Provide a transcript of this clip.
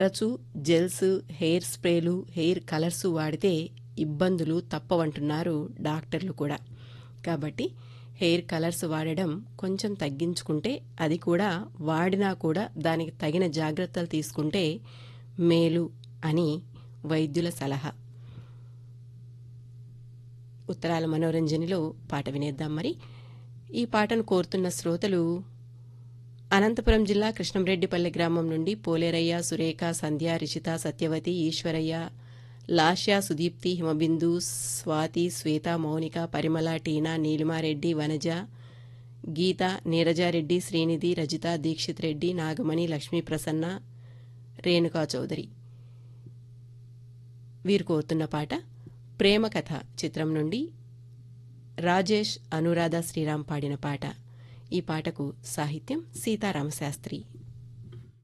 తరచూ gels hair స్ప్రేలు hair colours వాడితే ఇబ్బందులు తప్పవంటున్నారు డాక్టర్లు కూడా కాబట్టి హెయిర్ కలర్స్ వాడడం కొంచెం తగ్గించుకుంటే అది కూడా వాడినా కూడా దానికి తగిన జాగ్రత్తలు తీసుకుంటే మేలు అని వైద్యుల సలహా ఉత్తరాల మనోరంజనిలో పాట వినేద్దాం మరి ఈ పాటను కోరుతున్న శ్రోతలు అనంతపురం జిల్లా కృష్ణంరెడ్డిపల్లె గ్రామం నుండి పోలేరయ్య సురేఖ సంధ్య రిషిత సత్యవతి ఈశ్వరయ్య లాష్య సుదీప్తి హిమబిందు స్వాతి శ్వేత మౌనిక పరిమళ టీనా నీలిమారెడ్డి వనజ గీత నీరజారెడ్డి శ్రీనిధి రజిత దీక్షిత్ రెడ్డి నాగమణి లక్ష్మీ ప్రసన్న రేణుకా చౌదరి వీరు కోరుతున్న పాట ప్రేమ కథ చిత్రం నుండి రాజేష్ అనురాధ శ్రీరామ్ పాడిన పాట ఈ పాటకు సాహిత్యం సీతారామశాస్త్రి